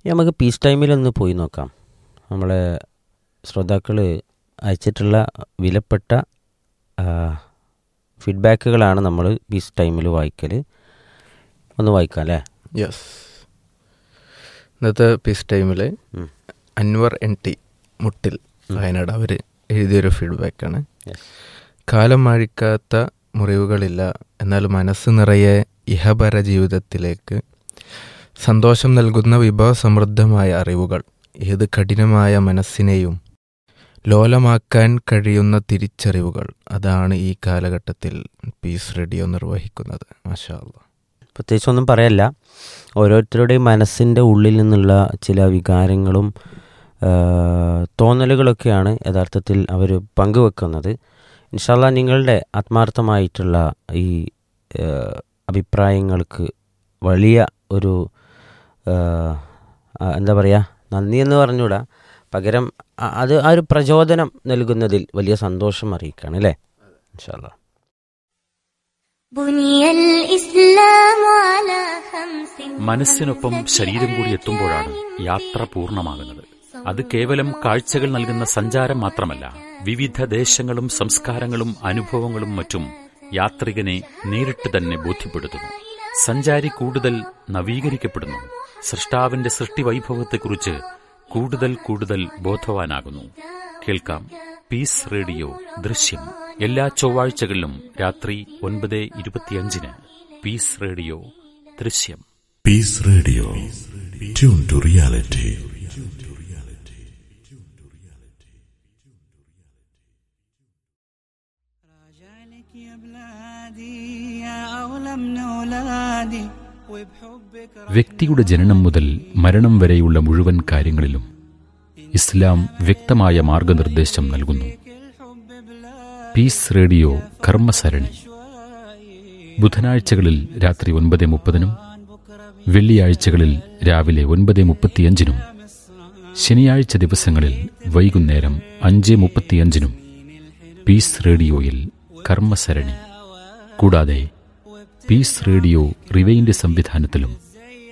ഇനി നമുക്ക് പീസ് ടൈമിലൊന്ന് പോയി നോക്കാം നമ്മളെ ശ്രോതാക്കൾ അയച്ചിട്ടുള്ള വിലപ്പെട്ട ഫീഡ്ബാക്കുകളാണ് നമ്മൾ പീസ് ടൈമിൽ വായിക്കൽ ഒന്ന് വായിക്കാം അല്ലേ യെസ് ഇന്നത്തെ പീസ് ടൈമിൽ ഉം. അൻവർ എൻ ടി മുട്ടിൽ വയനാട് അവർ എഴുതിയൊരു ഫീഡ്ബാക്കാണ് Yes. കാലം മാഴിക്കാത്ത മുറിവുകളില്ല എന്നാൽ മനസ്സ് നിറയെ ഇഹപര ജീവിതത്തിലേക്ക് സന്തോഷം നൽകുന്ന വിഭവസമൃദ്ധമായ അറിവുകൾ ഏത് കഠിനമായ മനസ്സിനെയും ലോലമാക്കാൻ കഴിയുന്ന തിരിച്ചറിവുകൾ അതാണ് ഈ കാലഘട്ടത്തിൽ പീസ് റേഡിയോ നിർവഹിക്കുന്നത് മാഷാ അല്ലാ പ്രത്യേകിച്ചൊന്നും പറയല്ല ഓരോരുത്തരുടെയും മനസ്സിൻ്റെ ഉള്ളിൽ നിന്നുള്ള ചില വികാരങ്ങളും ആ, തോന്നലുകളൊക്കെയാണ് യഥാർത്ഥത്തിൽ അവർ പങ്കുവെക്കുന്നത് ഇൻഷാല്ല നിങ്ങളുടെ ആത്മാർത്ഥമായിട്ടുള്ള ഈ ആ, അഭിപ്രായങ്ങൾക്ക് വലിയ ഒരു ആ, ആ, എന്താ പറയുക നന്ദി എന്ന് പറഞ്ഞുകൂടാ പകരം അ- അത് ആ ഒരു പ്രചോദനം നൽകുന്നതിൽ വലിയ സന്തോഷം അറിയിക്കുകയാണ് അല്ലേ ഇൻഷാല്ല بني الإسلام على خمس മനസ്സിനൊപ്പം ശരീരം കൂടി എത്തുമ്പോഴാണ് യാത്ര പൂർണ്ണമാകുന്നത് അത് കേവലം കാഴ്ചകൾ നൽകുന്ന സഞ്ചാരം മാത്രമല്ല വിവിധ ദേശങ്ങളും സംസ്കാരങ്ങളും അനുഭവങ്ങളും മറ്റും യാത്രികനെ നേരിട്ട് തന്നെ ബോധ്യപ്പെടുത്തുന്നു സഞ്ചാരി കൂടുതൽ നവീകരിക്കപ്പെടുന്നു സൃഷ്ടാവിന്റെ സൃഷ്ടിവൈഭവത്തെക്കുറിച്ച് കൂടുതൽ കൂടുതൽ ബോധവാനാകുന്നു കേൾക്കാം പീസ് റേഡിയോ ദൃശ്യം എല്ലാ ചൊവ്വാഴ്ചകളിലും രാത്രി ഒൻപത് ഇരുപത്തിയഞ്ചിന് പീസ് റേഡിയോ ദൃശ്യം Peace Radio. Tune to reality. راجعلك يا بلادي يا أغلى من أولادي وبحبك വ്യക്തിയുടെ ജനനം മുതൽ മരണം വരെയുള്ള മുഴുവൻ കാര്യങ്ങളിലും ഇസ്ലാം വ്യക്തമായ മാർഗനിർദ്ദേശം നൽകുന്നു الحب بلا പീസ് റേഡിയോ കർമ്മസരണി ബുധനാഴ്ചകളിൽ രാത്രി ഒൻപത് മുപ്പതിനും വെള്ളിയാഴ്ചകളിൽ രാവിലെ ഒൻപത് മുപ്പത്തിയഞ്ചിനും ശനിയാഴ്ച ദിവസങ്ങളിൽ വൈകുന്നേരം അഞ്ച് മുപ്പത്തിയഞ്ചിനും പീസ് റേഡിയോയിൽ കർമ്മസരണി കൂടാതെ പീസ് റേഡിയോ റിവൈൻഡ് സംവിധാനത്തിലും